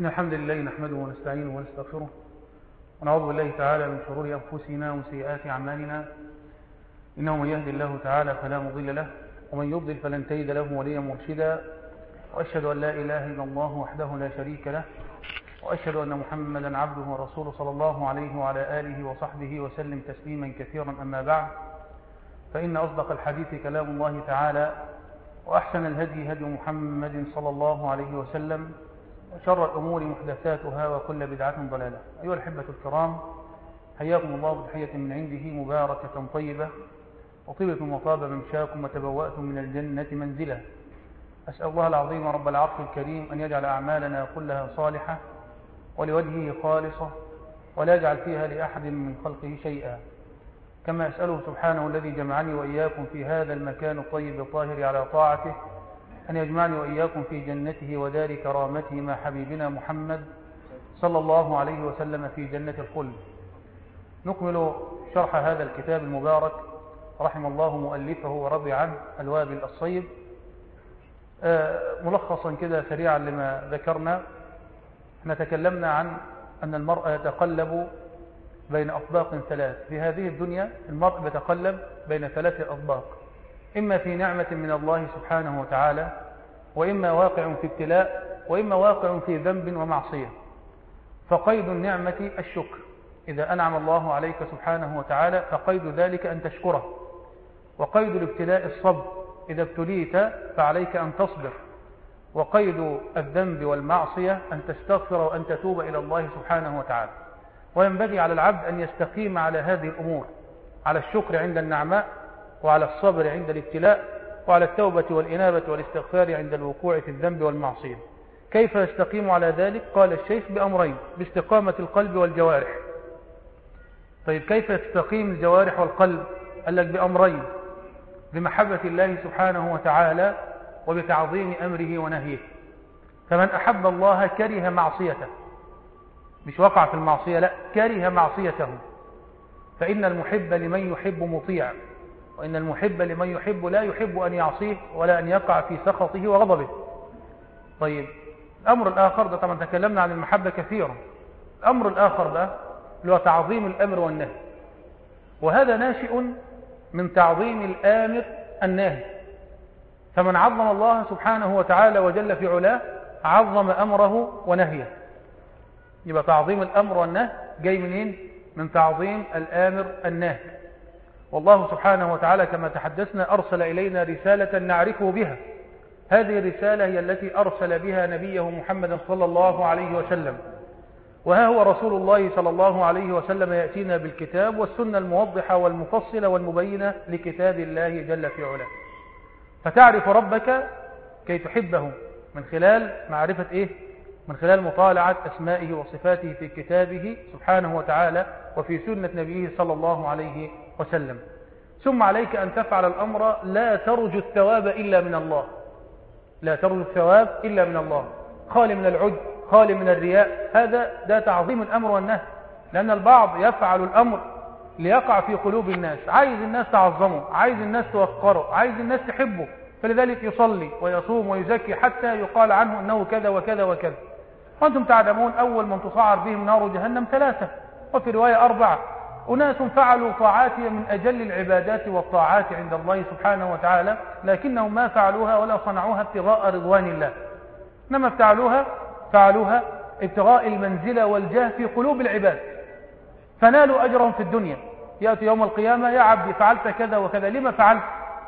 إن الحمد لله نحمده ونستعينه ونستغفره ونعوذ بالله تعالى من شرور أنفسنا وسيئات أعمالنا إنه من يهدي الله تعالى فلا مضل له ومن يضلل فلن تجد له وليا مرشدا وأشهد أن لا إله إلا الله وحده لا شريك له وأشهد أن محمدا عبده ورسوله صلى الله عليه وعلى آله وصحبه وسلم تسليما كثيرا أما بعد فإن أصدق الحديث كلام الله تعالى وأحسن الهدي هدي محمد صلى الله عليه وسلم وشر الأمور محدثاتها وكل بدعة ضلالة أيها الأحبة الكرام حياكم الله بتحية من عنده مباركة طيبة وطيبة وطاب ممشاكم وتبوأتم من الجنة منزلا أسأل الله العظيم رب العرش الكريم أن يجعل أعمالنا كلها صالحة ولوجهه خالصة ولا يجعل فيها لأحد من خلقه شيئا كما أسأله سبحانه الذي جمعني وإياكم في هذا المكان الطيب الطاهر على طاعته أن يجمعني وإياكم في جنته ودار كرامته مع حبيبنا محمد صلى الله عليه وسلم في جنة الخلد نكمل شرح هذا الكتاب المبارك رحم الله مؤلفه ورضي عنه الوابل الصيب ملخصا كده سريعا لما ذكرنا احنا تكلمنا عن أن المرء يتقلب بين أطباق ثلاث في هذه الدنيا المرء يتقلب بين ثلاث أطباق إما في نعمة من الله سبحانه وتعالى وإما واقع في ابتلاء وإما واقع في ذنب ومعصية فقيد النعمة الشكر إذا أنعم الله عليك سبحانه وتعالى فقيد ذلك أن تشكره وقيد الابتلاء الصبر إذا ابتليت فعليك أن تصبر وقيد الذنب والمعصية أن تستغفر وأن تتوب إلى الله سبحانه وتعالى وينبغي على العبد أن يستقيم على هذه الأمور على الشكر عند النعماء وعلى الصبر عند الابتلاء وعلى التوبة والإنابة والاستغفار عند الوقوع في الذنب والمعصية كيف يستقيم على ذلك قال الشيخ بأمرين باستقامة القلب والجوارح طيب كيف يستقيم الجوارح والقلب قال لك بأمرين بمحبة الله سبحانه وتعالى وبتعظيم أمره ونهيه فمن أحب الله كره معصيته مش وقع في المعصية لا كره معصيته فإن المحب لمن يحب مطيع وإن المحب لمن يحب لا يحب أن يعصيه ولا أن يقع في سخطه وغضبه طيب الأمر الآخر ده طبعا تكلمنا عن المحبة كثيرا الأمر الآخر ده اللي هو تعظيم الأمر والنهي وهذا ناشئ من تعظيم الآمر الناهي فمن عظم الله سبحانه وتعالى وجل في علاه عظم أمره ونهيه يبقى تعظيم الأمر والنهي جاي منين من تعظيم الآمر الناهي والله سبحانه وتعالى كما تحدثنا أرسل إلينا رسالة نعرفه بها هذه الرسالة هي التي أرسل بها نبيه محمد صلى الله عليه وسلم وها هو رسول الله صلى الله عليه وسلم يأتينا بالكتاب والسنة الموضحة والمفصلة والمبينة لكتاب الله جل في علاه فتعرف ربك كي تحبه من خلال معرفة إيه؟ من خلال مطالعة أسمائه وصفاته في كتابه سبحانه وتعالى وفي سنة نبيه صلى الله عليه وسلم ثم عليك أن تفعل الأمر لا ترجو الثواب إلا من الله لا ترجو الثواب إلا من الله خالي من العد خالي من الرياء هذا ده تعظيم الأمر والنهي لأن البعض يفعل الأمر ليقع في قلوب الناس عايز الناس تعظمه عايز الناس توقره عايز الناس تحبه فلذلك يصلي ويصوم ويزكي حتى يقال عنه أنه كذا وكذا وكذا وأنتم تعلمون أول من تصعر بهم نار جهنم ثلاثة وفي رواية أربعة أناس فعلوا طاعات من أجل العبادات والطاعات عند الله سبحانه وتعالى لكنهم ما فعلوها ولا صنعوها ابتغاء رضوان الله إنما فعلوها فعلوها ابتغاء المنزلة والجاه في قلوب العباد فنالوا أجرهم في الدنيا يأتي يوم القيامة يا عبدي فعلت كذا وكذا لما فعلت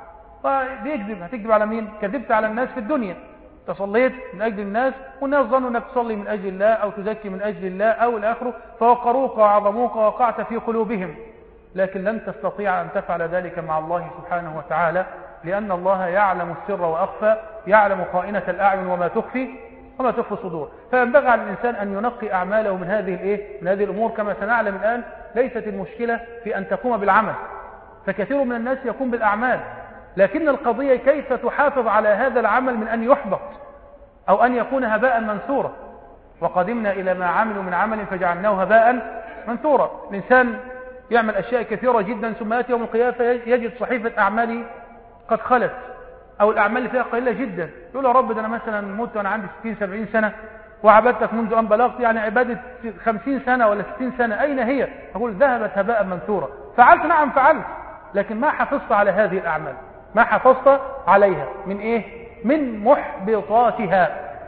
وبيكذب هتكذب على مين كذبت على الناس في الدنيا تصليت من أجل الناس والناس ظنوا أنك تصلي من أجل الله أو تزكي من أجل الله أو الآخر فوقروك وعظموك ووقعت في قلوبهم لكن لن تستطيع أن تفعل ذلك مع الله سبحانه وتعالى لأن الله يعلم السر وأخفى يعلم خائنة الأعين وما تخفي وما تخفي الصدور فينبغي على الإنسان أن ينقي أعماله من هذه الإيه؟ من هذه الأمور كما سنعلم الآن ليست المشكلة في أن تقوم بالعمل فكثير من الناس يقوم بالأعمال لكن القضية كيف تحافظ على هذا العمل من أن يحبط أو أن يكون هباء منثورا وقدمنا إلى ما عملوا من عمل فجعلناه هباء منثورا الإنسان يعمل أشياء كثيرة جدا ثم يأتي يوم القيامة يجد صحيفة أعماله قد خلت أو الأعمال اللي فيها قليلة جدا يقول يا رب ده أنا مثلا موت وأنا عندي 60 70 سنة وعبدتك منذ أن بلغت يعني عبادة خمسين سنة ولا ستين سنة أين هي أقول ذهبت هباء منثورا فعلت نعم فعلت لكن ما حفظت على هذه الأعمال ما حفظت عليها من إيه من محبطاتها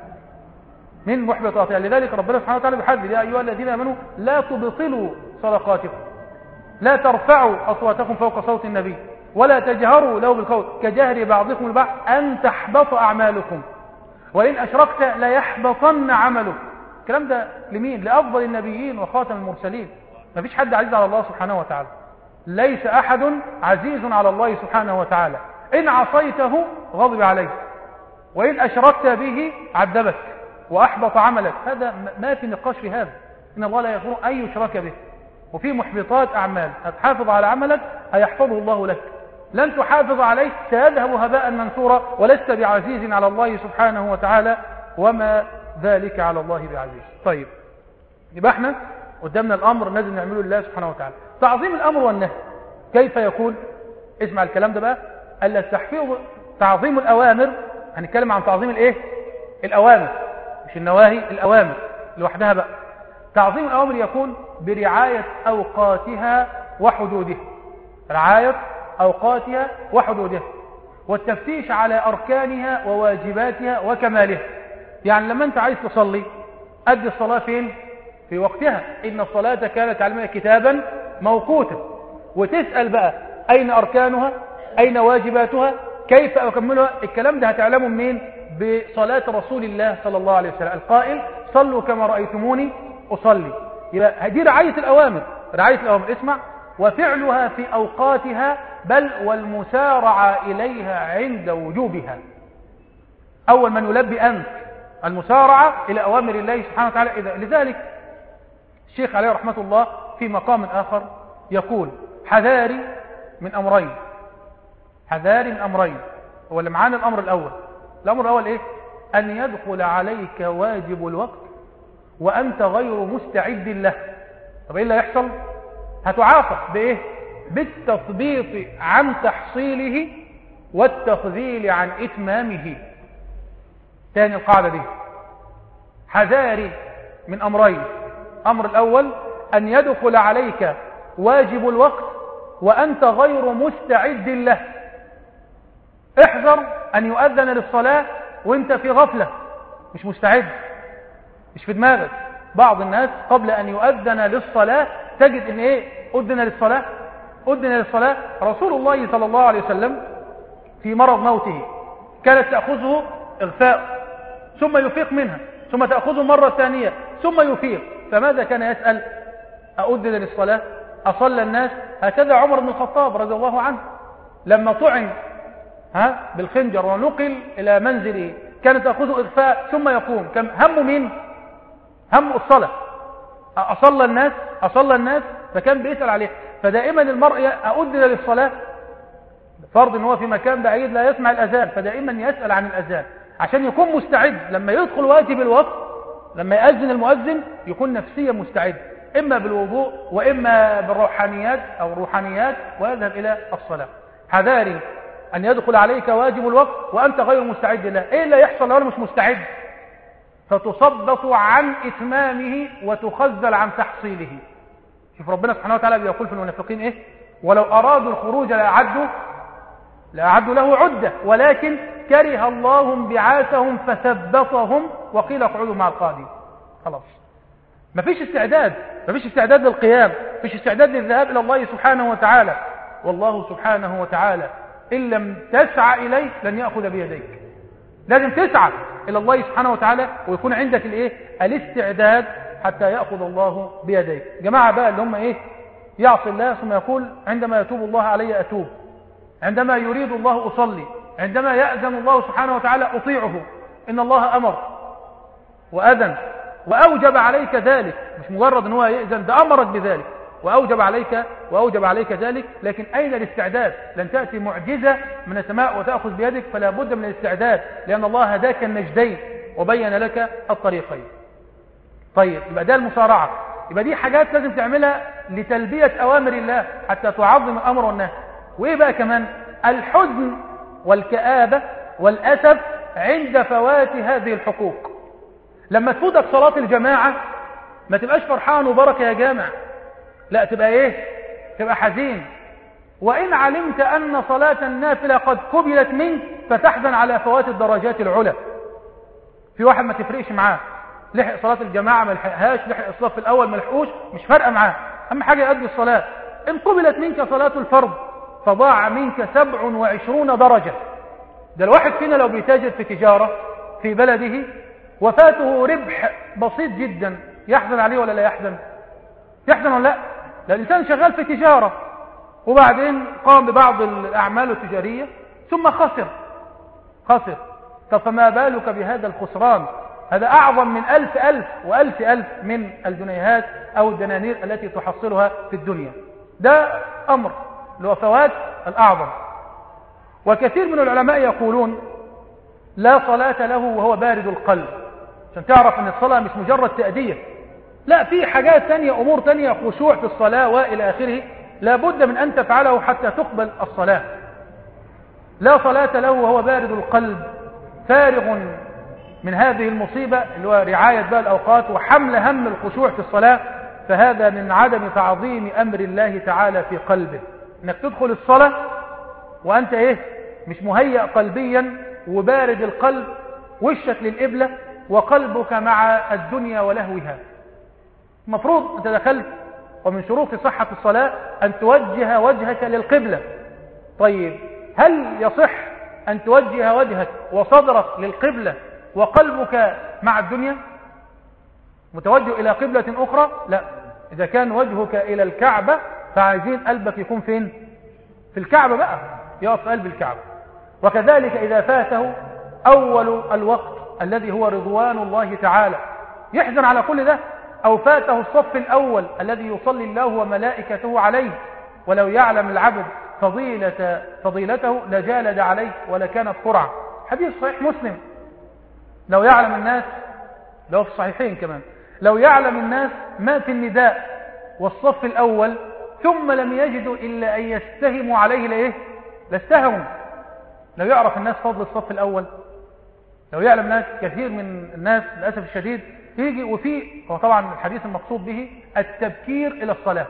من محبطاتها لذلك ربنا سبحانه وتعالى بيحدد يا أيها الذين آمنوا لا تبطلوا صدقاتكم لا ترفعوا أصواتكم فوق صوت النبي ولا تجهروا له بالقول كجهر بعضكم البعض أن تحبط أعمالكم وإن أشركت ليحبطن عملك الكلام ده لمين لأفضل النبيين وخاتم المرسلين ما فيش حد عزيز على الله سبحانه وتعالى ليس أحد عزيز على الله سبحانه وتعالى إن عصيته غضب عليك وإن أشركت به عذبك وأحبط عملك هذا ما في نقاش في هذا إن الله لا يغفر أن يشرك به وفي محبطات أعمال هتحافظ على عملك هيحفظه الله لك لن تحافظ عليه سيذهب هباء منثورا ولست بعزيز على الله سبحانه وتعالى وما ذلك على الله بعزيز طيب يبقى احنا قدامنا الأمر لازم نعمله لله سبحانه وتعالى تعظيم الأمر والنهي كيف يكون اسمع الكلام ده بقى ألا تحفيظ تعظيم الأوامر هنتكلم عن تعظيم الايه الأوامر مش النواهي الأوامر لوحدها بقى تعظيم الأوامر يكون برعاية أوقاتها وحدودها رعاية أوقاتها وحدودها والتفتيش على أركانها وواجباتها وكمالها يعني لما أنت عايز تصلي أدي الصلاة فين في وقتها إن الصلاة كانت علمنا كتابا موقوتا وتسأل بقى أين أركانها أين واجباتها كيف أكملها الكلام ده هتعلمه منين بصلاة رسول الله صلى الله عليه وسلم القائل صلوا كما رأيتموني أصلي يبقى دي رعاية الأوامر رعاية الأوامر اسمع وفعلها في أوقاتها بل والمسارعة إليها عند وجوبها أول من يلبي أنت المسارعة إلى أوامر الله سبحانه وتعالى إذا لذلك الشيخ عليه رحمة الله في مقام آخر يقول حذاري من أمرين حذاري من أمرين هو اللي معانا الأمر الأول الأمر الأول إيه أن يدخل عليك واجب الوقت وأنت غير مستعد له طب إيه اللي يحصل هتعاقب بإيه بالتثبيط عن تحصيله والتخذيل عن إتمامه تاني القاعدة دي حذاري من أمرين أمر الأول أن يدخل عليك واجب الوقت وأنت غير مستعد له احذر أن يؤذن للصلاة وانت في غفلة مش مستعد مش في دماغك بعض الناس قبل أن يؤذن للصلاة تجد ان ايه أذن للصلاة أذن للصلاة رسول الله صلى الله عليه وسلم في مرض موته كانت تأخذه إغفاء ثم يفيق منها ثم تأخذه مرة ثانية ثم يفيق فماذا كان يسأل أؤذن للصلاة أصلى الناس هكذا عمر بن الخطاب رضي الله عنه لما طعن ها بالخنجر ونقل إلى منزله كانت تأخذه إغفاء ثم يقوم كان همه مين هم الصلاة أصلى الناس أصلى الناس فكان بيسأل عليه فدائما المرء أؤذن للصلاة فرض ان هو في مكان بعيد لا يسمع الأذان فدائما يسأل عن الأذان عشان يكون مستعد لما يدخل واجب الوقت لما يأذن المؤذن يكون نفسيا مستعد إما بالوضوء وإما بالروحانيات أو الروحانيات ويذهب إلى الصلاة حذاري أن يدخل عليك واجب الوقت وأنت غير مستعد له إيه اللي يحصل لو أنا مش مستعد فتثبط عن إتمامه وتخذل عن تحصيله شوف ربنا سبحانه وتعالى بيقول في المنافقين إيه ولو أرادوا الخروج لأعدوا لأعدوا له عدة ولكن كره الله بعاثهم فثبطهم وقيل اقعدوا مع القادين خلاص مفيش استعداد مفيش استعداد للقيام مفيش استعداد للذهاب إلى الله سبحانه وتعالى والله سبحانه وتعالى إن لم تسعى إليه لن يأخذ بيديك لازم تسعى إلى الله سبحانه وتعالى ويكون عندك الإيه؟ الاستعداد حتى يأخذ الله بيديك جماعة بقى اللي هم إيه يعصي الله ثم يقول عندما يتوب الله علي أتوب عندما يريد الله أصلي عندما يأذن الله سبحانه وتعالى أطيعه إن الله أمر وأذن وأوجب عليك ذلك مش مجرد أن هو يأذن ده أمرك بذلك وأوجب عليك وأوجب عليك ذلك لكن أين الاستعداد لن تأتي معجزة من السماء وتأخذ بيدك فلا بد من الاستعداد لأن الله هداك النجدين وبين لك الطريقين طيب يبقى ده المصارعة يبقى دي حاجات لازم تعملها لتلبية أوامر الله حتى تعظم الأمر والنهي وإيه بقى كمان الحزن والكآبة والأسف عند فوات هذه الحقوق لما تفوتك صلاة الجماعة ما تبقاش فرحان وبركة يا جامع لا تبقى ايه تبقى حزين وإن علمت أن صلاة النافلة قد قبلت منك فتحزن على فوات الدرجات العلى في واحد ما تفرقش معاه لحق صلاة الجماعة ما لحقهاش لحق الصف الأول ما لحقوش مش فارقة معاه أهم حاجة يؤدي الصلاة إن قبلت منك صلاة الفرض فضاع منك سبع وعشرون درجة ده الواحد فينا لو بيتاجر في تجارة في بلده وفاته ربح بسيط جدا يحزن عليه ولا لا يحزن يحزن ولا لا لا الإنسان شغال في تجارة وبعدين قام ببعض الأعمال التجارية ثم خسر خسر طب فما بالك بهذا الخسران هذا أعظم من ألف ألف وألف ألف من الجنيهات أو الدنانير التي تحصلها في الدنيا ده أمر لوفوات الأعظم وكثير من العلماء يقولون لا صلاة له وهو بارد القلب عشان تعرف أن الصلاة مش مجرد تأدية لا في حاجات تانية أمور تانية خشوع في الصلاة وإلى آخره لا بد من أن تفعله حتى تقبل الصلاة لا صلاة له وهو بارد القلب فارغ من هذه المصيبة اللي هو رعاية بقى الأوقات وحمل هم الخشوع في الصلاة فهذا من عدم تعظيم أمر الله تعالى في قلبه انك تدخل الصلاة وأنت إيه مش مهيأ قلبيا وبارد القلب وشك للقبلة وقلبك مع الدنيا ولهوها المفروض أنت دخلت ومن شروط صحة الصلاة أن توجه وجهك للقبلة طيب هل يصح أن توجه وجهك وصدرك للقبلة وقلبك مع الدنيا متوجه إلى قبلة أخرى لا إذا كان وجهك إلى الكعبة فعايزين قلبك يكون فين في الكعبة بقى يقف قلب الكعبة وكذلك إذا فاته أول الوقت الذي هو رضوان الله تعالى يحزن على كل ده أو فاته الصف الأول الذي يصلي الله وملائكته عليه ولو يعلم العبد فضيلة فضيلته لجالد عليه ولكانت قرعة حديث صحيح مسلم لو يعلم الناس لو في الصحيحين كمان لو يعلم الناس ما في النداء والصف الأول ثم لم يجدوا إلا أن يستهموا عليه لإيه لاستهموا لو يعرف الناس فضل الصف الأول لو يعلم الناس كثير من الناس للأسف الشديد يجي وفي هو طبعا الحديث المقصود به التبكير إلى الصلاة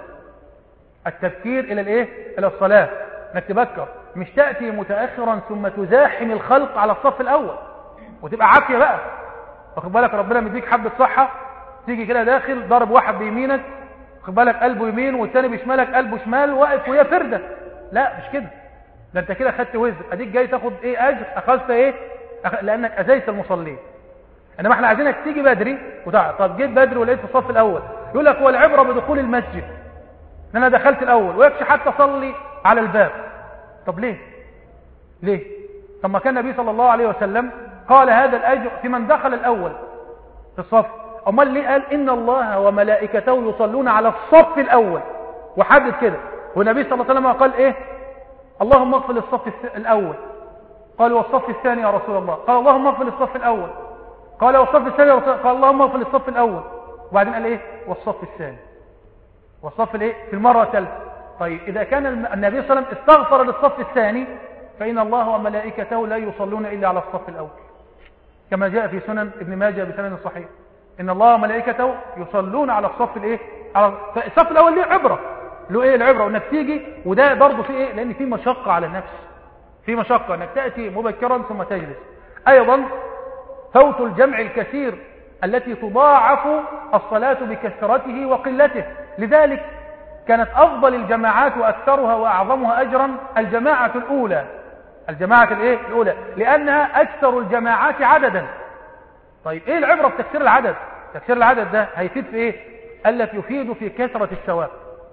التبكير إلى الإيه إلى الصلاة انك تبكر مش تأتي متأخرا ثم تزاحم الخلق على الصف الأول وتبقى عافية بقى واخد بالك ربنا مديك حبة صحة تيجي كده داخل ضرب واحد بيمينك واخد بالك قلبه يمين والتاني بشمالك قلبه شمال واقف وهي فردة لا مش كده ده انت كده خدت وزر اديك جاي تاخد ايه اجر اخذت ايه أخ... لانك اذيت المصلين انما احنا عايزينك تيجي بدري وتعال طب جيت بدري ولقيت في الصف الاول يقول لك هو العبره بدخول المسجد ان انا دخلت الاول ويكفي حتى اصلي على الباب طب ليه ليه طب ما كان النبي صلى الله عليه وسلم قال هذا الاجر في من دخل الاول في الصف امال ليه قال ان الله وملائكته يصلون على الصف الاول وحدد كده والنبي صلى الله عليه وسلم قال ايه اللهم اغفر للصف الاول قال والصف الثاني يا رسول الله قال اللهم اغفر للصف الاول قال والصف الثاني يا رسول الله قال اللهم اغفر للصف الاول وبعدين قال ايه والصف الثاني والصف الايه في المره الثالثه طيب اذا كان النبي صلى الله عليه وسلم استغفر للصف الثاني فان الله وملائكته لا يصلون الا على الصف الاول كما جاء في سنن ابن ماجه بسند صحيح ان الله وملائكته يصلون على الصف الايه على الصف الاول ليه عبره له ايه العبره وانك تيجي وده برضه في ايه لان في مشقه على النفس في مشقه انك تاتي مبكرا ثم تجلس ايضا فوت الجمع الكثير التي تضاعف الصلاه بكثرته وقلته لذلك كانت افضل الجماعات واكثرها واعظمها اجرا الجماعه الاولى الجماعه الايه الاولى لانها اكثر الجماعات عددا طيب ايه العبره بتكسير العدد تكسير العدد ده هيفيد في ايه قال لك يفيد في كثره الثواب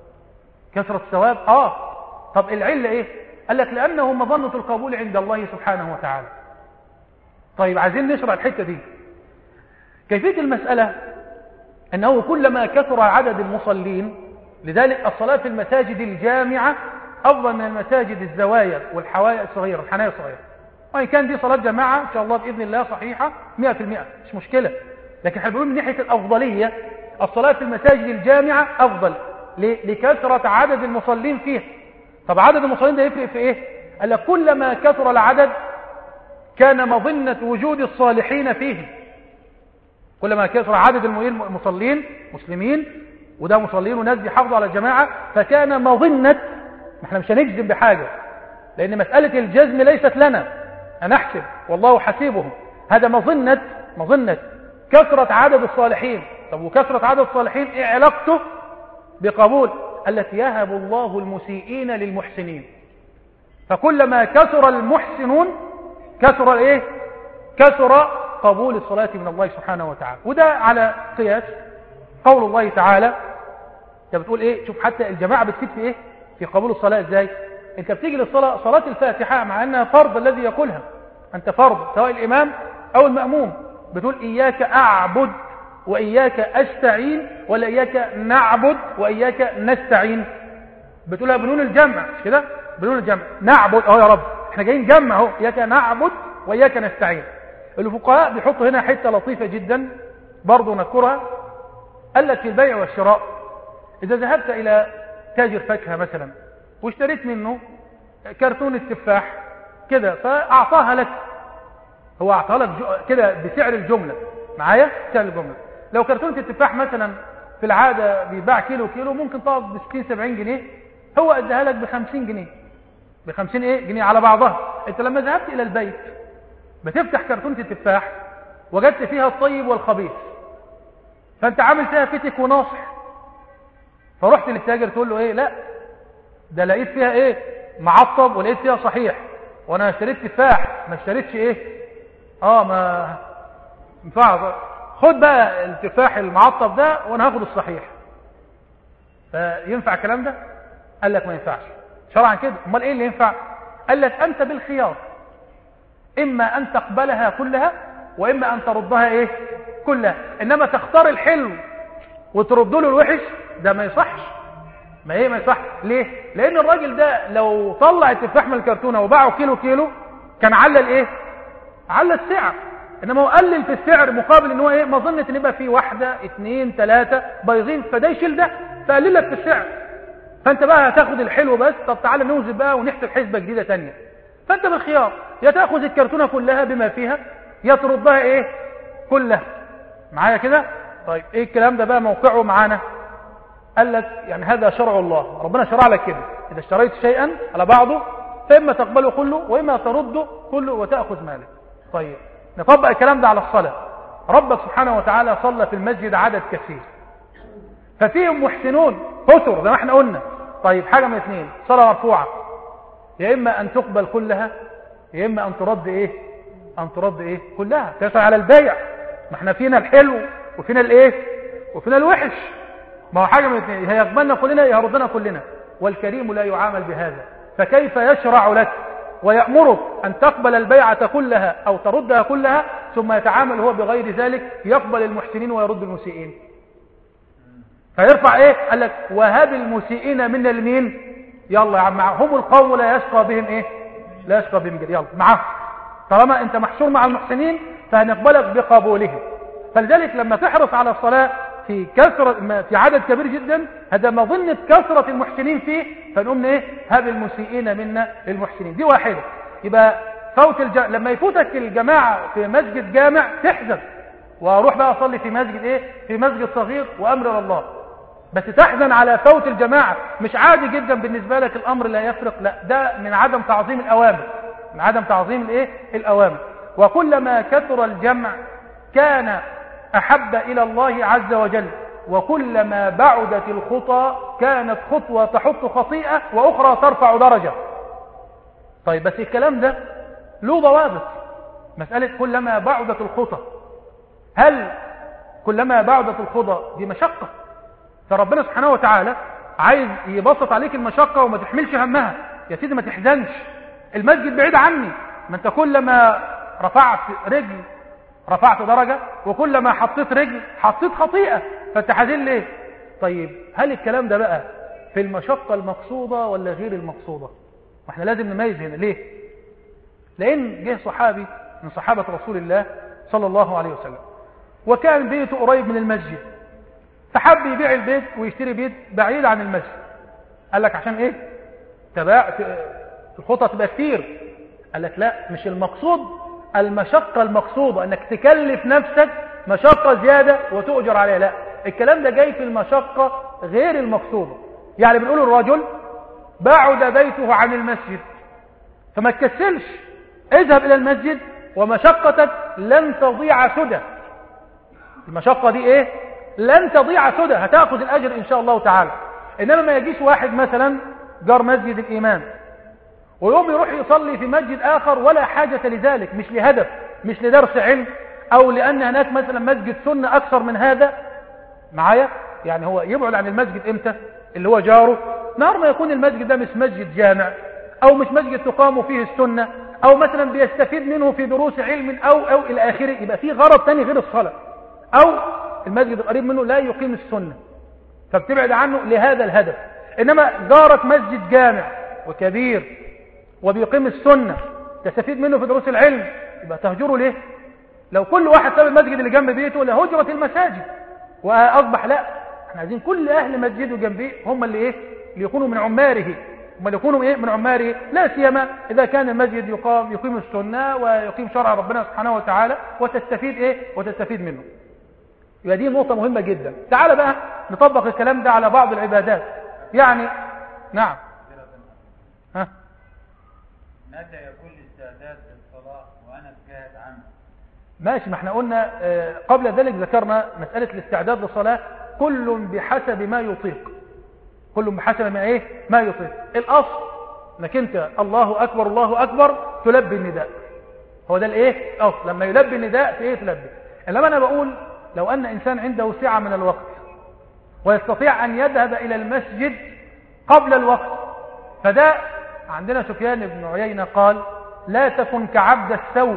كثرة الثواب آه طب العلة إيه قال لك لأنه مظنة القبول عند الله سبحانه وتعالى طيب عايزين نشرح الحتة دي كيفية المسألة أنه كلما كثر عدد المصلين لذلك الصلاة في المساجد الجامعة أفضل من المساجد الزوايا والحوايا الصغيرة الحنايا الصغيرة وإن كان دي صلاة جماعة إن شاء الله بإذن الله صحيحة 100% مش مشكلة لكن احنا بنقول من ناحية الأفضلية الصلاة في المساجد الجامعة أفضل لكثرة عدد المصلين فيها طب عدد المصلين ده يفرق في ايه قال لك كلما كثر العدد كان مظنة وجود الصالحين فيه كلما كثر عدد المصلين مسلمين وده مصلين وناس بيحافظوا على الجماعة فكان مظنة احنا مش هنجزم بحاجة لأن مسألة الجزم ليست لنا هنحسب والله حسيبهم هذا مظنة مظنة كثرة عدد الصالحين طب وكثرة عدد الصالحين ايه علاقته بقبول التي يهب الله المسيئين للمحسنين فكلما كثر المحسنون كثر الايه كثر قبول الصلاة من الله سبحانه وتعالى وده على قياس قول الله تعالى انت بتقول ايه شوف حتى الجماعة بتفيد في ايه في قبول الصلاة ازاي انت بتيجي للصلاة صلاة الفاتحة مع انها فرض الذي يقولها انت فرض سواء الامام او المأموم بتقول اياك اعبد واياك استعين ولا اياك نعبد واياك نستعين بتقولها بنون الجمع مش كده بنون الجمع نعبد اهو يا رب احنا جايين جمع اهو اياك نعبد واياك نستعين الفقهاء بيحطوا هنا حته لطيفه جدا برضه نذكرها قال لك في البيع والشراء اذا ذهبت الى تاجر فاكهه مثلا واشتريت منه كرتون التفاح كده فاعطاها لك هو اعطاها لك كده بسعر الجمله معايا سعر الجمله لو كرتونه التفاح مثلا في العاده بيباع كيلو كيلو ممكن تقعد ب 60 70 جنيه هو اداها لك ب 50 جنيه ب 50 ايه جنيه على بعضها انت لما ذهبت الى البيت بتفتح كرتونه التفاح وجدت فيها الطيب والخبيث فانت عامل فيها فتك وناصح فرحت للتاجر تقول له ايه لا ده لقيت فيها ايه معطب ولقيت فيها صحيح وانا اشتريت تفاح ما اشتريتش ايه اه ما ينفع خد بقى التفاح المعطب ده وانا هاخد الصحيح فينفع الكلام ده قال لك ما ينفعش شرعا كده امال ايه اللي ينفع قال لك انت بالخيار اما ان تقبلها كلها واما ان تردها ايه كلها انما تختار الحلو وترد له الوحش ده ما يصحش ما ايه ما يصح ليه لان الراجل ده لو طلع التفاح من الكرتونه وباعه كيلو كيلو كان علل ايه على السعر انما هو قلل في السعر مقابل ان هو ايه مظنه ان يبقى فيه واحده اثنين ثلاثه بايظين فده يشيل ده فقلل لك في السعر فانت بقى هتاخد الحلو بس طب تعالى نوزن بقى ونحسب حسبه جديده ثانيه فانت بالخيار يا تاخذ الكرتونه كلها بما فيها يا تردها ايه كلها معايا كده طيب ايه الكلام ده بقى موقعه معانا قال لك يعني هذا شرع الله ربنا شرع لك كده اذا اشتريت شيئا على بعضه فاما تقبله كله واما ترده كله وتاخذ مالك طيب نطبق الكلام ده على الصلاه ربك سبحانه وتعالى صلى في المسجد عدد كثير ففيهم محسنون كثر زي ما احنا قلنا طيب حاجه من اثنين صلاه مرفوعه يا اما ان تقبل كلها يا اما ان ترد ايه ان ترد ايه كلها تسعى على البيع ما احنا فينا الحلو وفينا الايه وفينا الوحش ما هو حاجه من الاثنين يا يقبلنا كلنا يا يردنا كلنا والكريم لا يعامل بهذا فكيف يشرع لك ويأمرك أن تقبل البيعة كلها أو تردها كلها ثم يتعامل هو بغير ذلك يقبل المحسنين ويرد المسيئين فيرفع ايه قال لك وهب المسيئين من المين يلا يا عم هم القوم لا يشقى بهم ايه لا يشقى بهم جد يلا معاهم طالما انت محشور مع المحسنين فهنقبلك بقبولهم فلذلك لما تحرص على الصلاة في كثرة في عدد كبير جدا هذا مظنة كثرة المحسنين فيه فنقوم ايه هب المسيئين منا للمحسنين دي واحدة يبقى فوت الج... لما يفوتك الجماعة في مسجد جامع تحزن واروح بقى اصلي في مسجد ايه في مسجد صغير وامر الله بس تحزن على فوت الجماعة مش عادي جدا بالنسبة لك الامر لا يفرق لا ده من عدم تعظيم الاوامر من عدم تعظيم الايه الاوامر وكلما كثر الجمع كان أحب إلى الله عز وجل وكلما بعدت الخطى كانت خطوة تحط خطيئة وأخرى ترفع درجة طيب بس الكلام ده له ضوابط مسألة كلما بعدت الخطى هل كلما بعدت الخطى دي مشقة فربنا سبحانه وتعالى عايز يبسط عليك المشقة وما تحملش همها يا سيدي ما تحزنش المسجد بعيد عني ما انت كلما رفعت رجل رفعت درجة وكلما حطيت رجل حطيت خطيئة فانت حزين ليه طيب هل الكلام ده بقى في المشقة المقصودة ولا غير المقصودة واحنا لازم نميز هنا ليه لان جه صحابي من صحابة رسول الله صلى الله عليه وسلم وكان بيته قريب من المسجد فحب يبيع البيت ويشتري بيت بعيد عن المسجد قال لك عشان ايه تباع الخطة تبقى كتير قال لك لا مش المقصود المشقة المقصودة انك تكلف نفسك مشقة زيادة وتؤجر عليها لا الكلام ده جاي في المشقة غير المقصودة يعني بنقول الرجل بعد بيته عن المسجد فما تكسلش اذهب إلى المسجد ومشقتك لن تضيع سدى المشقة دي ايه لن تضيع سدى هتأخذ الأجر إن شاء الله تعالى إنما ما يجيش واحد مثلا جار مسجد الإيمان ويوم يروح يصلي في مسجد آخر ولا حاجة لذلك مش لهدف مش لدرس علم أو لأن هناك مثلا مسجد سنة أكثر من هذا معايا يعني هو يبعد عن المسجد إمتى اللي هو جاره نهار ما يكون المسجد ده مش مسجد جامع أو مش مسجد تقام فيه السنة أو مثلا بيستفيد منه في دروس علم أو أو إلى آخره يبقى فيه غرض تاني غير الصلاة أو المسجد القريب منه لا يقيم السنة فبتبعد عنه لهذا الهدف إنما جارك مسجد جامع وكبير وبيقيم السنة تستفيد منه في دروس العلم يبقى تهجره ليه لو كل واحد ساب المسجد اللي جنب بيته لهجرة المساجد وأصبح لا احنا عايزين كل أهل مسجده جنبيه هم اللي إيه اللي يكونوا من عماره هم اللي يكونوا إيه من عماره لا سيما إذا كان المسجد يقام يقيم السنة ويقيم شرع ربنا سبحانه وتعالى وتستفيد إيه وتستفيد منه يبقى دي نقطة مهمة جدا تعال بقى نطبق الكلام ده على بعض العبادات يعني نعم ها متى يكون الاستعداد للصلاة وأنا ابتعد عنه ماشي ما احنا قلنا آه، قبل ذلك ذكرنا مسألة الاستعداد للصلاة كل بحسب ما يطيق كل بحسب ما ايه ما يطيق الاصل انك انت الله اكبر الله اكبر تلبي النداء هو ده الايه الاصل لما يلبي النداء في ايه تلبي انما انا بقول لو ان انسان عنده سعة من الوقت ويستطيع ان يذهب الى المسجد قبل الوقت فده عندنا سفيان بن عيينة قال لا تكن كعبد السوء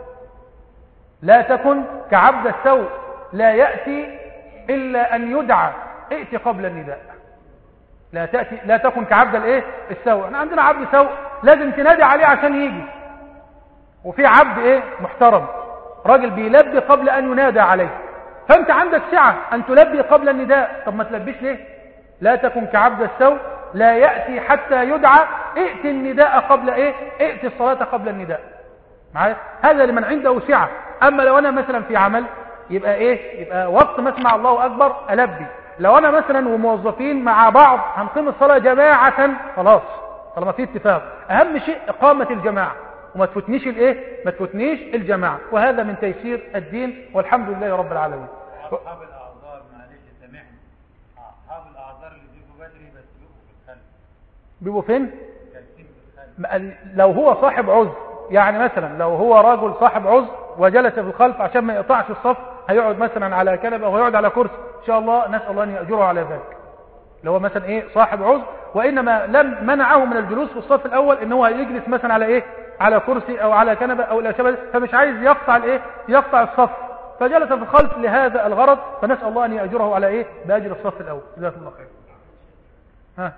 لا تكن كعبد السوء لا يأتي إلا أن يدعى ائت قبل النداء لا تأتي لا تكن كعبد الايه السوء احنا عندنا عبد سوء لازم تنادي عليه عشان يجي وفي عبد ايه محترم راجل بيلبي قبل ان ينادى عليه فانت عندك سعة ان تلبي قبل النداء طب ما تلبيش ليه لا تكن كعبد السوء لا يأتي حتى يدعى ائت النداء قبل ايه ائت الصلاة قبل النداء معايا هذا لمن عنده سعة اما لو انا مثلا في عمل يبقى ايه يبقى وقت ما اسمع الله اكبر البي لو انا مثلا وموظفين مع بعض هنقيم الصلاة جماعة خلاص طالما في اتفاق اهم شيء اقامة الجماعة وما تفوتنيش الايه ما تفوتنيش الجماعة وهذا من تيسير الدين والحمد لله رب العالمين أصحاب الأعذار معلش سامحني أصحاب الأعذار اللي بيجوا بدري بس بيبقوا في الخلف بيبقوا فين جالسين في الخلف ما- لو هو صاحب عذر يعني مثلا لو هو رجل صاحب عذر وجلس في الخلف عشان ما يقطعش الصف هيقعد مثلا على كنبه او هيقعد على كرسي ان شاء الله نسال الله ان ياجره على ذلك لو هو مثلا ايه صاحب عذر وانما لم منعه من الجلوس في الصف الاول ان هو يجلس مثلا على ايه على كرسي او على كنبه او الى شبه فمش عايز يقطع الايه يقطع الصف فجلس في الخلف لهذا الغرض فنسال الله ان ياجره على ايه باجر الصف الاول جزاكم الله خير ها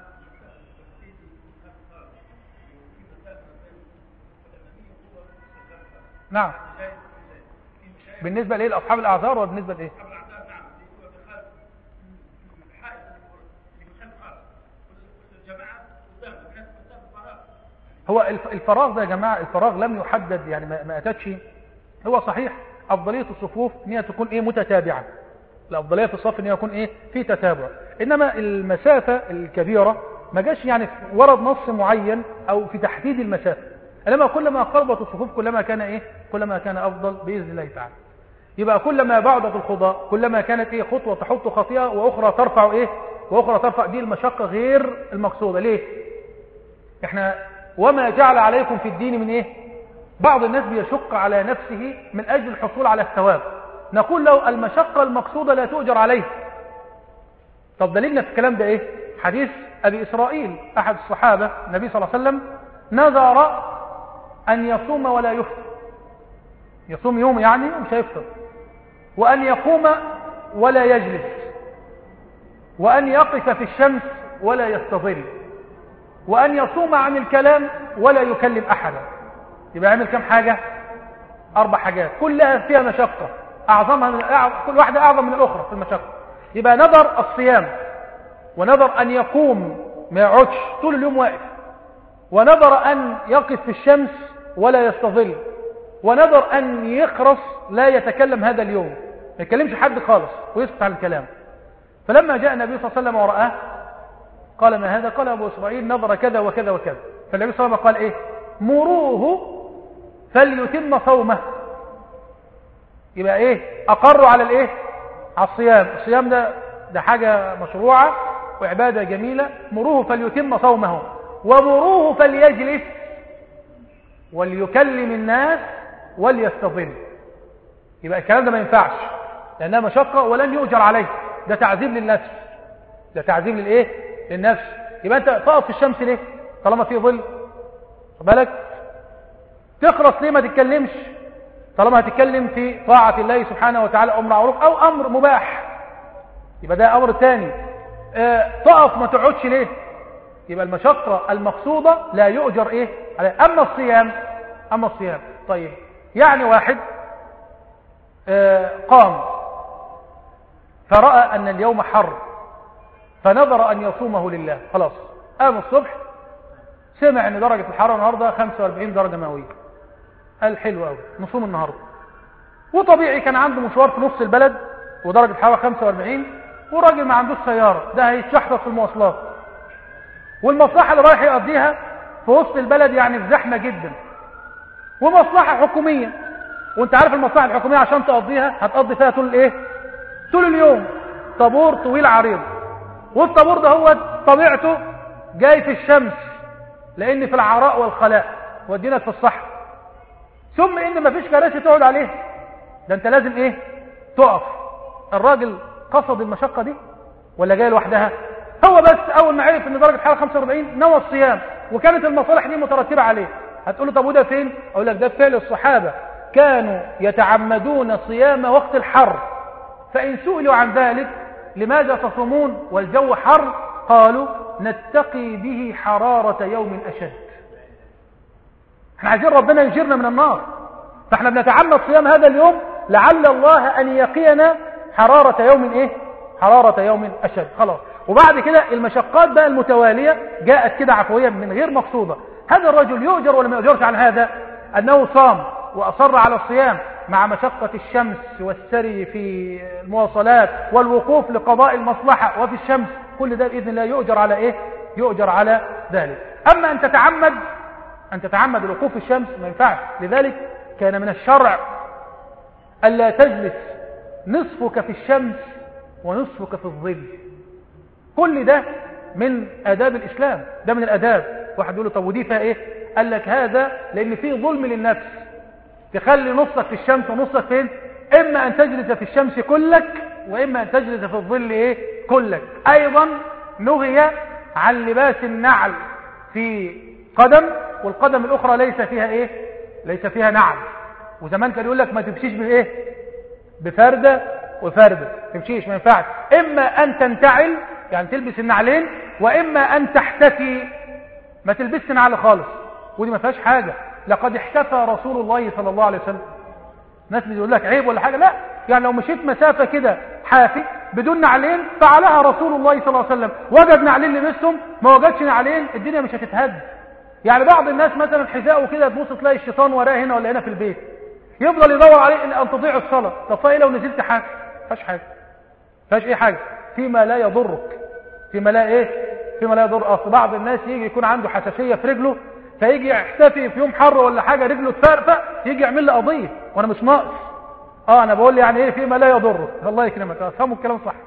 نعم بالنسبة لإيه لأصحاب الأعذار وبالنسبة لإيه هو الف- الفراغ ده يا جماعة الفراغ لم يحدد يعني ما ما أتتش هو صحيح أفضلية الصفوف إن هي تكون إيه متتابعة الأفضلية في الصف إن هي يكون إيه في تتابع إنما المسافة الكبيرة ما جاش يعني في- ورد نص معين أو في تحديد المسافة إنما كلما قربت الصفوف كلما كان إيه كلما كان أفضل بإذن الله تعالى يبقى كلما بعدت الخضاء كلما كانت ايه خطوة تحط خطيئة واخرى ترفع ايه واخرى ترفع دي المشقة غير المقصودة ليه احنا وما جعل عليكم في الدين من ايه بعض الناس بيشق على نفسه من اجل الحصول على الثواب نقول له المشقة المقصودة لا تؤجر عليه طب دليلنا في الكلام ده ايه حديث ابي اسرائيل احد الصحابة النبي صلى الله عليه وسلم نذر ان يصوم ولا يفطر يصوم يوم يعني ومش هيفطر وأن يقوم ولا يجلس وأن يقف في الشمس ولا يستظل وأن يصوم عن الكلام ولا يكلم أحدا يبقى يعمل كم حاجة أربع حاجات كلها فيها مشقة أعظمها من أعظم كل واحدة أعظم من الأخرى في المشقة يبقى نظر الصيام ونظر أن يقوم ما يقعدش طول اليوم واقف ونظر أن يقف في الشمس ولا يستظل ونظر أن يخرس لا يتكلم هذا اليوم ما يكلمش حد خالص ويسكت عن الكلام فلما جاء النبي صلى الله عليه وسلم ورآه قال ما هذا قال أبو إسرائيل نظر كذا وكذا وكذا فالنبي صلى الله عليه وسلم قال إيه مروه فليتم صومه يبقى إيه أقروا على الإيه على الصيام الصيام ده ده حاجة مشروعة وعبادة جميلة مروه فليتم صومه ومروه فليجلس وليكلم الناس وليستظل يبقى الكلام ده ما ينفعش لأنها مشقة ولن يؤجر عليه ده تعذيب للنفس ده تعذيب للإيه للنفس يبقى أنت تقف في الشمس ليه طالما في ظل بالك تخلص ليه ما تتكلمش طالما هتتكلم في طاعة الله سبحانه وتعالى أمر معروف أو أمر مباح يبقى ده أمر تاني اه تقف ما تقعدش ليه يبقى المشقة المقصودة لا يؤجر إيه عليه أما الصيام أما الصيام طيب يعني واحد اه قام فرأى أن اليوم حر فنظر أن يصومه لله خلاص قام الصبح سمع أن درجة الحرارة النهاردة 45 درجة مئوية قال حلو قوي نصوم النهاردة وطبيعي كان عنده مشوار في نص البلد ودرجة الحرارة 45 وراجل ما عندوش سيارة ده هيتشحطط في المواصلات والمصلحة اللي رايح يقضيها في وسط البلد يعني في زحمة جدا ومصلحة حكومية وانت عارف المصلحة الحكومية عشان تقضيها هتقضي فيها طول الايه طول اليوم طابور طويل عريض والطابور ده هو طبيعته جاي في الشمس لان في العراء والخلاء ودينا في الصحراء ثم ان مفيش كراسي تقعد عليها ده انت لازم ايه تقف الراجل قصد المشقة دي ولا جاي لوحدها هو بس اول ما عرف ان درجة الحرارة 45 نوى الصيام وكانت المصالح دي مترتبة عليه هتقول له طب وده فين اقول لك ده فعل الصحابة كانوا يتعمدون صيام وقت الحر فإن سئلوا عن ذلك لماذا تصومون والجو حر قالوا نتقي به حرارة يوم أشد احنا عايزين ربنا يجيرنا من النار فاحنا بنتعمد صيام هذا اليوم لعل الله أن يقينا حرارة يوم ايه حرارة يوم أشد خلاص وبعد كده المشقات بقى المتوالية جاءت كده عفوية من غير مقصودة هذا الرجل يؤجر ولا ما يؤجرش عن هذا أنه صام وأصر على الصيام مع مشقة الشمس والسري في المواصلات والوقوف لقضاء المصلحة وفي الشمس كل ده بإذن الله يؤجر على إيه يؤجر على ذلك أما أن تتعمد أن تتعمد الوقوف في الشمس ما ينفعش لذلك كان من الشرع ألا تجلس نصفك في الشمس ونصفك في الظل كل ده من آداب الإسلام ده من الآداب واحد يقول له طب ودي فيها إيه قال لك هذا لأن فيه ظلم للنفس تخلي نصك في الشمس ونصك فين إما أن تجلس في الشمس كلك وإما أن تجلس في الظل إيه كلك أيضا نهي عن لباس النعل في قدم والقدم الأخرى ليس فيها إيه ليس فيها نعل وزمان كان يقول لك ما تمشيش بإيه بفردة وفردة تمشيش ما ينفعش إما أن تنتعل يعني تلبس النعلين وإما أن تحتفي ما تلبسش نعل خالص ودي ما فيهاش حاجة لقد احتفى رسول الله صلى الله عليه وسلم ناس بيقول لك عيب ولا حاجة لا يعني لو مشيت مسافة كده حافي بدون نعلين فعلها رسول الله صلى الله عليه وسلم وجد نعلين لبسهم ما وجدش نعلين الدنيا مش هتتهد يعني بعض الناس مثلا حذاءه كده تبص تلاقي الشيطان وراه هنا ولا هنا في البيت يفضل يدور عليه ان تضيع الصلاة طب ايه لو نزلت حاجة فاش حاجة فاش ايه حاجة فيما لا يضرك فيما لا ايه فيما لا يضر اصل بعض الناس يجي يكون عنده حساسية في رجله فيجي يحتفي في يوم حر ولا حاجة رجله تفرفق يجي يعمل لي قضية وانا مش ناقص اه انا بقول يعني ايه فيما لا يضرك الله يكرمك افهموا الكلام صح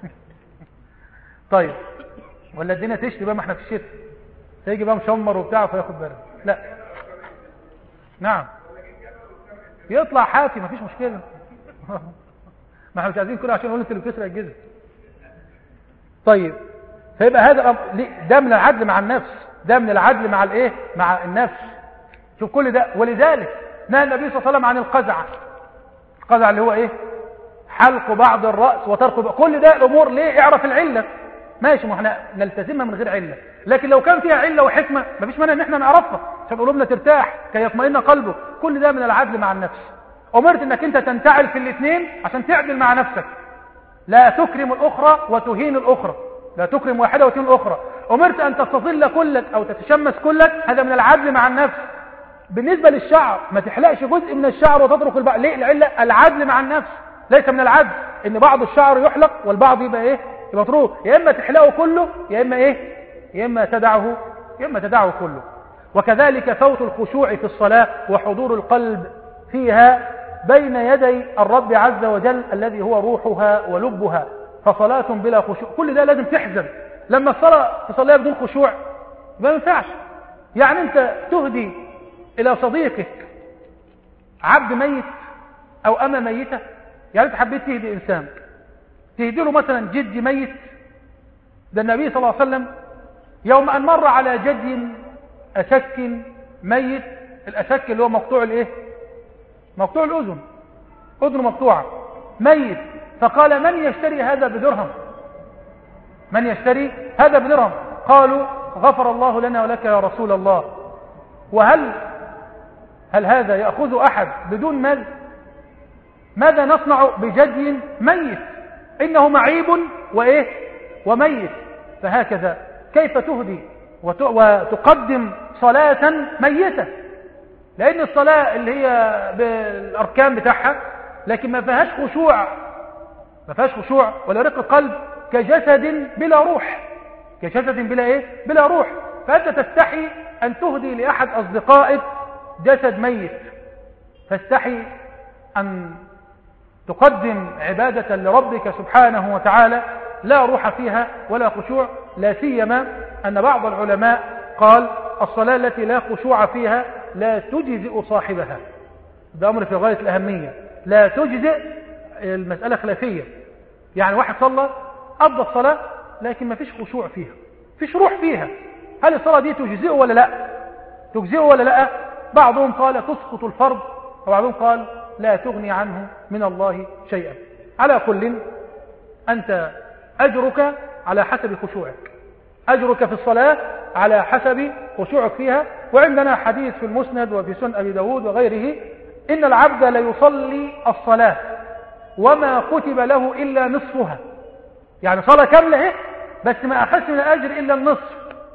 طيب ولا الدنيا تشتي بقى ما احنا في الشتاء تيجي بقى مشمر وبتاع فياخد برد لا نعم يطلع حافي مفيش مشكلة ما احنا مش عايزين كله عشان نقول انت اللي بتسرق الجزء طيب فيبقى هذا ده من العدل مع النفس ده من العدل مع الايه مع النفس شوف كل ده ولذلك نهى النبي صلى الله عليه وسلم عن القزع القزع اللي هو ايه حلق بعض الرأس وترك كل ده الامور ليه اعرف العلة ماشي ما احنا نلتزمها من غير علة لكن لو كان فيها علة وحكمة مفيش مانع ان احنا نعرفها عشان قلوبنا ترتاح كي يطمئن قلبه كل ده من العدل مع النفس امرت انك انت تنتعل في الاثنين عشان تعدل مع نفسك لا تكرم الاخرى وتهين الاخرى لا تكرم واحدة وتهين الاخرى امرت ان تستظل كلك او تتشمس كلك هذا من العدل مع النفس بالنسبة للشعر ما تحلقش جزء من الشعر وتترك الباقي ليه العلة العدل مع النفس ليس من العدل ان بعض الشعر يحلق والبعض يبقى ايه يبقى مطروق يا اما تحلقه كله يا اما ايه يا اما تدعه يا اما تدعه كله وكذلك فوت الخشوع في الصلاة وحضور القلب فيها بين يدي الرب عز وجل الذي هو روحها ولبها فصلاة بلا خشوع كل ده لازم تحزن لما الصلاة تصليها بدون خشوع ما ينفعش يعني انت تهدي الى صديقك عبد ميت او امه ميته يعني انت حبيت تهدي انسان تهدي له مثلا جد ميت ده النبي صلى الله عليه وسلم يوم ان مر على جد اشك ميت الاشك اللي هو مقطوع الايه مقطوع الاذن اذنه مقطوعه ميت فقال من يشتري هذا بدرهم من يشتري هذا بدرهم قالوا غفر الله لنا ولك يا رسول الله وهل هل هذا يأخذ أحد بدون مال ماذا نصنع بجدي ميت إنه معيب وإيه وميت فهكذا كيف تهدي وتقدم صلاة ميتة لأن الصلاة اللي هي بالأركان بتاعها لكن ما فيهاش خشوع ما فيهاش خشوع ولا رق قلب كجسد بلا روح كجسد بلا ايه بلا روح فانت تستحي ان تهدي لاحد اصدقائك جسد ميت فاستحي ان تقدم عبادة لربك سبحانه وتعالى لا روح فيها ولا خشوع لا سيما ان بعض العلماء قال الصلاة التي لا خشوع فيها لا تجزئ صاحبها ده امر في غاية الاهمية لا تجزئ المسألة خلافية يعني واحد صلى قضى الصلاة لكن ما فيش خشوع فيها فيش روح فيها هل الصلاة دي تجزئه ولا لا تجزئه ولا لا بعضهم قال تسقط الفرض وبعضهم قال لا تغني عنه من الله شيئا على كل أنت أجرك على حسب خشوعك أجرك في الصلاة على حسب خشوعك فيها وعندنا حديث في المسند وفي سنن أبي داود وغيره إن العبد ليصلي الصلاة وما كتب له إلا نصفها يعني صلاة كاملة اهي بس ما أخذش من الأجر إلا النصف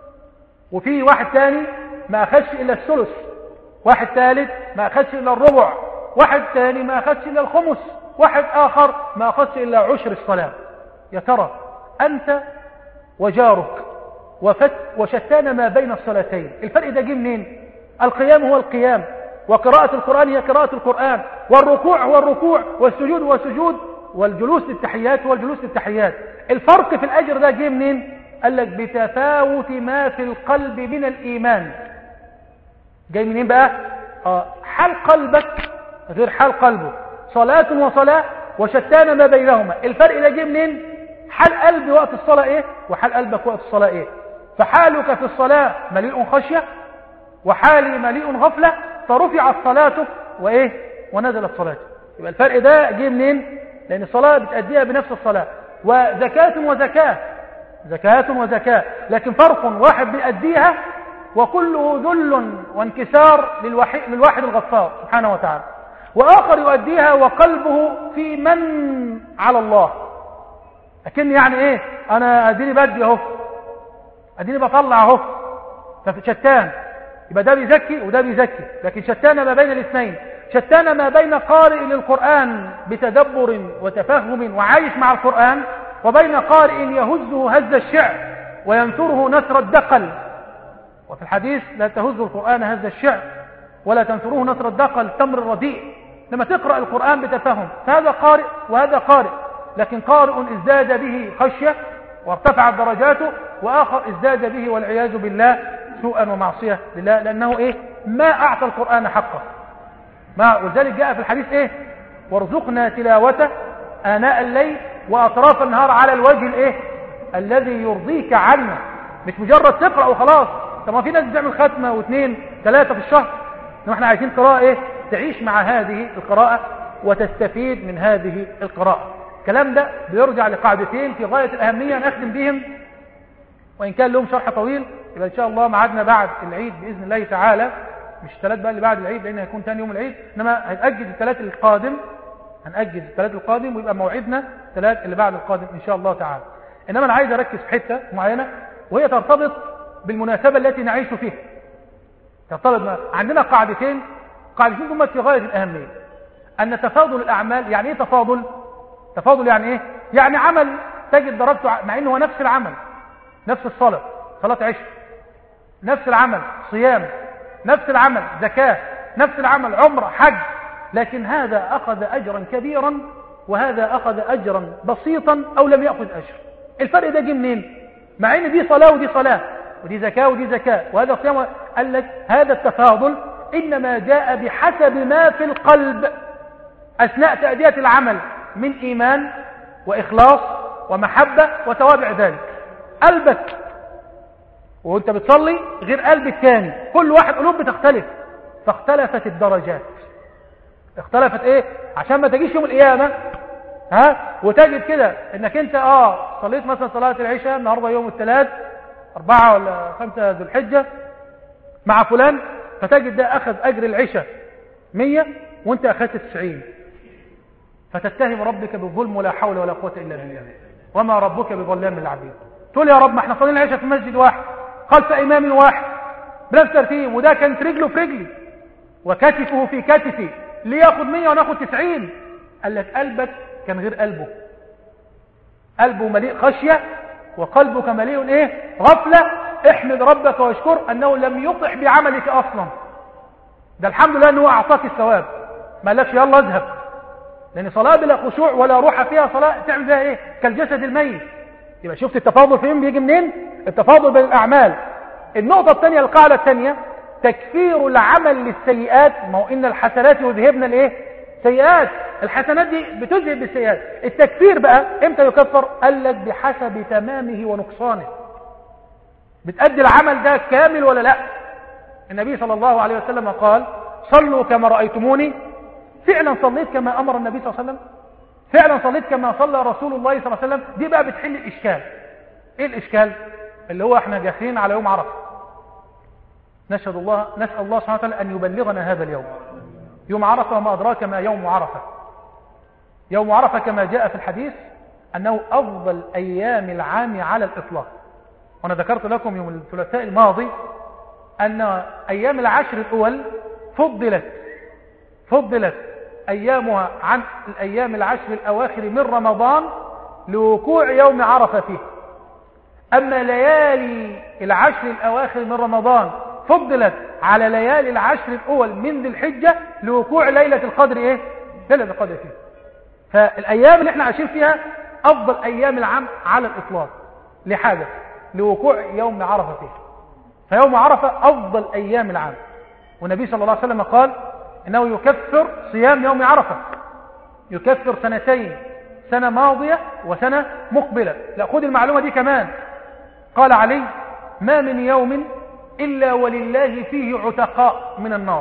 وفي واحد تاني ما أخذش إلا الثلث واحد ثالث ما أخذش إلا الربع واحد ثاني ما أخذش إلا الخمس واحد آخر ما أخذش إلا عشر الصلاة يا ترى أنت وجارك وفت وشتان ما بين الصلاتين الفرق ده جه منين القيام هو القيام وقراءة القرآن هي قراءة القرآن والركوع هو الركوع والسجود هو السجود والجلوس للتحيات هو الجلوس للتحيات الفرق في الأجر ده جه منين قال لك بتفاوت ما في القلب من الإيمان جاي منين بقى آه حال قلبك غير حال قلبه صلاة وصلاة وشتان ما بينهما الفرق ده جه منين حال قلبي وقت الصلاة ايه وحال قلبك وقت الصلاة ايه فحالك في الصلاة مليء خشية وحالي مليء غفلة فرفعت صلاتك وايه ونزلت صلاتك يبقى الفرق ده جه منين لان الصلاة بتأديها بنفس الصلاة وزكاة وزكاة زكاة وزكاة لكن فرق واحد بيأديها وكله ذل وانكسار للواحد الغفار سبحانه وتعالى وآخر يؤديها وقلبه في من على الله لكن يعني ايه انا اديني بدي اهو اديني بطلع اهو فشتان يبقى ده بيزكي وده بيزكي لكن شتان ما بين الاثنين شتان ما بين قارئ للقرآن بتدبر وتفهم وعايش مع القرآن وبين قارئ يهزه هز الشعر وينثره نثر الدقل وفي الحديث لا تهز القرآن هز الشعر ولا تنثروه نثر الدقل التمر الرديء لما تقرأ القرآن بتفهم فهذا قارئ وهذا قارئ لكن قارئ ازداد به خشية وارتفعت درجاته وآخر ازداد به والعياذ بالله سوءا ومعصية لله لأنه إيه ما أعطى القرآن حقه ما ولذلك جاء في الحديث إيه وارزقنا تلاوته آناء الليل وأطراف النهار على الوجه الإيه الذي يرضيك عنا مش مجرد تقرأ وخلاص طب ما في ناس بتعمل ختمة واثنين ثلاثة في الشهر احنا عايزين قراءة إيه تعيش مع هذه القراءة وتستفيد من هذه القراءة الكلام ده بيرجع لقاعدتين في غاية الأهمية نختم بهم وإن كان لهم شرح طويل يبقى إن شاء الله معادنا بعد العيد بإذن الله تعالى مش الثلاث بقى اللي بعد العيد لأنه هيكون ثاني يوم العيد إنما هنأجل الثلاث القادم هنأجل الثلاث القادم ويبقى موعدنا الثلاث اللي بعد القادم إن شاء الله تعالى إنما أنا عايز أركز في حتة معينة وهي ترتبط بالمناسبة التي نعيش فيها ترتبط ما. عندنا قاعدتين قاعدتين هم في غاية الأهمية أن تفاضل الأعمال يعني إيه تفاضل تفاضل يعني ايه يعني عمل تجد درجته ع- مع انه هو نفس العمل نفس الصلاة صلاة عشر نفس العمل صيام نفس العمل زكاة نفس العمل عمرة حج لكن هذا أخذ أجرا كبيرا وهذا أخذ أجرا بسيطا أو لم يأخذ أجر الفرق ده جه منين مع ان دي صلاة ودي صلاة ودي زكاة ودي زكاة وهذا صيام قال لك هذا التفاضل إنما جاء بحسب ما في القلب أثناء تأدية العمل من إيمان وإخلاص ومحبة وتوابع ذلك قلبك وانت بتصلي غير قلب الثاني كل واحد قلوب بتختلف فاختلفت الدرجات اختلفت ايه عشان ما تجيش يوم القيامة ها وتجد كده انك انت اه صليت مثلا صلاة العشاء النهاردة يوم الثلاث اربعة ولا خمسة ذو الحجة مع فلان فتجد ده اخذ اجر العشاء مية وانت اخذت تسعين فتتهم ربك بالظلم ولا حول ولا قوة الا بالله وما ربك بظلام للعبيد تقول يا رب ما احنا صلينا العشاء في مسجد واحد خلف امام واحد بنفس ترتيب وده كانت رجله في رجلي وكتفه في كتفي ليه ياخد 100 وناخد 90 قال لك قلبك كان غير قلبه قلبه مليء خشية وقلبك مليء ايه غفلة احمد ربك واشكر انه لم يطح بعملك اصلا ده الحمد لله انه اعطاك الثواب ما قالكش يلا اذهب لان صلاة بلا خشوع ولا روح فيها صلاة تعمل فيها ايه كالجسد الميت يبقى شفت التفاضل فين بيجي منين التفاضل بين الاعمال النقطة الثانية القاعدة الثانية تكفير العمل للسيئات ما هو إن الحسنات يذهبن الايه سيئات الحسنات دي بتذهب بالسيئات التكفير بقى امتى يكفر قال لك بحسب تمامه ونقصانه بتأدي العمل ده كامل ولا لا النبي صلى الله عليه وسلم قال صلوا كما رأيتموني فعلا صليت كما أمر النبي صلى الله عليه وسلم فعلا صليت كما صلى رسول الله صلى الله عليه وسلم دي بقى بتحل الإشكال ايه الإشكال اللي هو احنا داخلين على يوم عرفه نشهد الله نسأل الله سبحانه وتعالى أن يبلغنا هذا اليوم يوم عرفة وما أدراك ما يوم عرفة يوم عرفة كما جاء في الحديث أنه أفضل أيام العام على الإطلاق وأنا ذكرت لكم يوم الثلاثاء الماضي أن أيام العشر الأول فضلت فضلت أيامها عن الأيام العشر الأواخر من رمضان لوقوع يوم عرفة فيه أما ليالي العشر الأواخر من رمضان فضلت على ليالي العشر الأول من ذي الحجة لوقوع ليلة القدر إيه؟ ليلة القدر فيه فالأيام اللي احنا عايشين فيها أفضل أيام العام على الإطلاق لحاجة لوقوع يوم عرفة فيه فيوم عرفة أفضل أيام العام والنبي صلى الله عليه وسلم قال إنه يكفر صيام يوم عرفة يكفر سنتين سنة ماضية وسنة مقبلة لا خذ المعلومة دي كمان قال علي ما من يوم إلا ولله فيه عتقاء من النار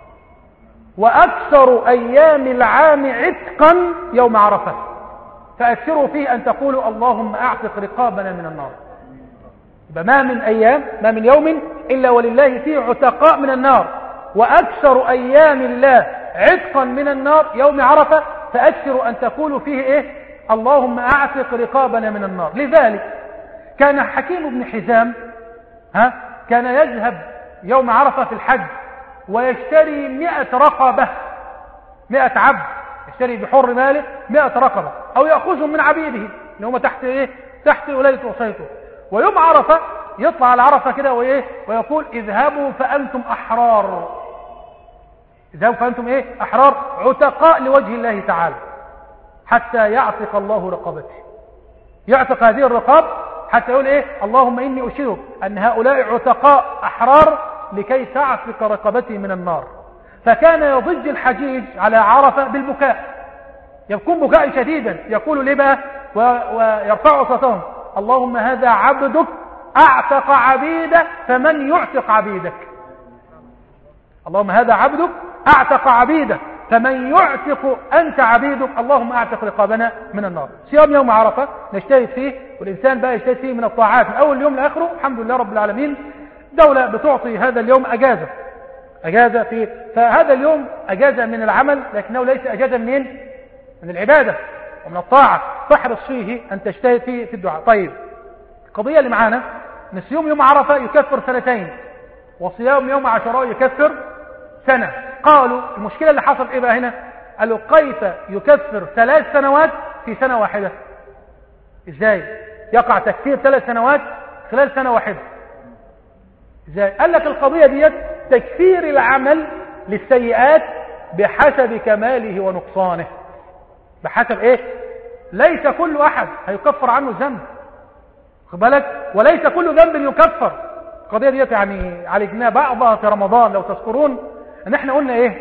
وأكثر أيام العام عتقا يوم عرفة فأكثروا فيه أن تقولوا اللهم أعتق رقابنا من النار يبقى ما من أيام ما من يوم إلا ولله فيه عتقاء من النار وأكثر أيام الله عتقا من النار يوم عرفة فأكثروا أن تقولوا فيه إيه اللهم أعتق رقابنا من النار لذلك كان حكيم بن حزام ها كان يذهب يوم عرفة في الحج ويشتري مئة رقبة مئة عبد يشتري بحر ماله مئة رقبة أو يأخذهم من عبيده اللي هم تحت إيه تحت ولاية وصيته ويوم عرفة يطلع على عرفة كده وإيه ويقول اذهبوا فأنتم أحرار اذهبوا فأنتم إيه أحرار عتقاء لوجه الله تعالى حتى يعتق الله رقبته يعتق هذه الرقاب حتى يقول ايه اللهم اني اشهدك ان هؤلاء عتقاء احرار لكي تعتق رقبتي من النار فكان يضج الحجيج على عرفة بالبكاء يكون بكاء شديدا يقول ليه بقى ويرفع صوتهم اللهم هذا عبدك اعتق عبيده فمن يعتق عبيدك اللهم هذا عبدك اعتق عبيده فمن يعتق أنت عبيدك اللهم أعتق رقابنا من النار صيام يوم عرفة نجتهد فيه والإنسان بقى يجتهد فيه من الطاعات من أول يوم لآخره الحمد لله رب العالمين دولة بتعطي هذا اليوم أجازة أجازة في فهذا اليوم أجازة من العمل لكنه ليس أجازة منين من العبادة ومن الطاعة فاحرص فيه أن تجتهد فيه في الدعاء طيب القضية اللي معانا أن صيام يوم عرفة يكفر سنتين وصيام يوم عاشوراء يكفر سنة قالوا المشكلة اللي حصل ايه بقى هنا قالوا كيف يكفر ثلاث سنوات في سنة واحدة ازاي يقع تكفير ثلاث سنوات خلال سنة واحدة ازاي قال لك القضية ديت تكفير العمل للسيئات بحسب كماله ونقصانه بحسب ايه ليس كل احد هيكفر عنه ذنب خد بالك وليس كل ذنب يكفر القضيه ديت يعني عالجناها بعضها في رمضان لو تذكرون ان احنا قلنا ايه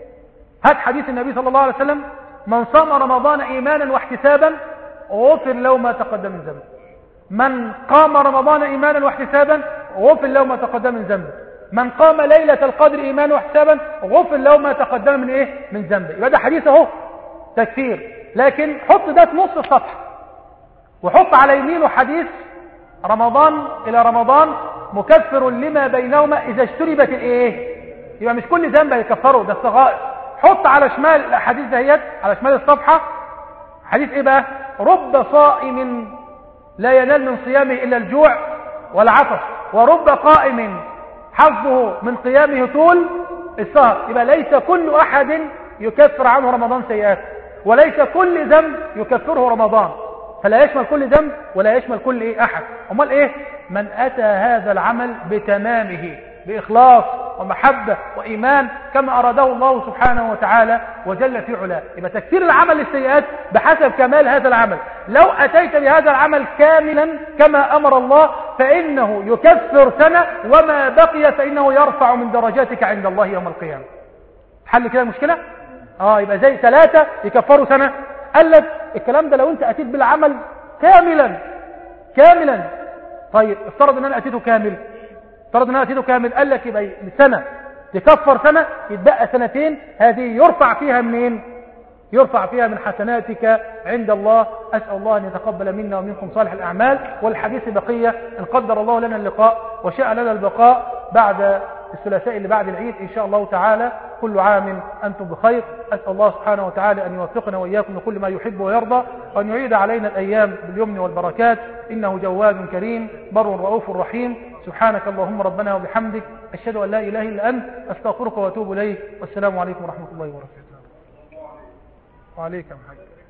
هات حديث النبي صلى الله عليه وسلم من صام رمضان ايمانا واحتسابا غفر له ما تقدم من ذنبه من قام رمضان ايمانا واحتسابا غفر له ما تقدم من ذنبه من قام ليلة القدر ايمانا واحتسابا غفر له ما تقدم من ايه من ذنبه يبقى ده حديث اهو تكفير لكن حط ده في نص الصفحه وحط على يمينه حديث رمضان الى رمضان مكفر لما بينهما اذا اجتنبت الايه يبقى مش كل ذنب هيكفره ده الصغائر حط على شمال الاحاديث دهيت على شمال الصفحه حديث ايه بقى رب صائم لا ينال من صيامه الا الجوع والعطش ورب قائم حظه من قيامه طول السهر يبقى ليس كل احد يكفر عنه رمضان سيئات وليس كل ذنب يكفره رمضان فلا يشمل كل ذنب ولا يشمل كل ايه احد امال ايه من اتى هذا العمل بتمامه باخلاص ومحبه وايمان كما اراده الله سبحانه وتعالى وجل في علاه يبقى تكفير العمل للسيئات بحسب كمال هذا العمل لو اتيت بهذا العمل كاملا كما امر الله فانه يكفر سنه وما بقي فانه يرفع من درجاتك عند الله يوم القيامه حل كده المشكله اه يبقى زي ثلاثة يكفروا سنة قال لك الكلام ده لو انت اتيت بالعمل كاملا كاملا طيب افترض ان انا اتيته كامل افترض ان انا اتيته كامل قال لك يبقى سنة تكفر سنة يتبقى سنتين هذه يرفع فيها منين يرفع فيها من حسناتك عند الله أسأل الله أن يتقبل منا ومنكم صالح الأعمال والحديث بقية إن قدر الله لنا اللقاء وشاء لنا البقاء بعد الثلاثاء اللي بعد العيد إن شاء الله تعالى كل عام أنتم بخير أسأل الله سبحانه وتعالى أن يوفقنا وإياكم لكل ما يحب ويرضى وأن يعيد علينا الأيام باليمن والبركات إنه جواد كريم بر رؤوف رحيم سبحانك اللهم ربنا وبحمدك أشهد أن لا إله إلا أنت أستغفرك وأتوب إليك والسلام عليكم ورحمة الله وبركاته وعليكم حاجة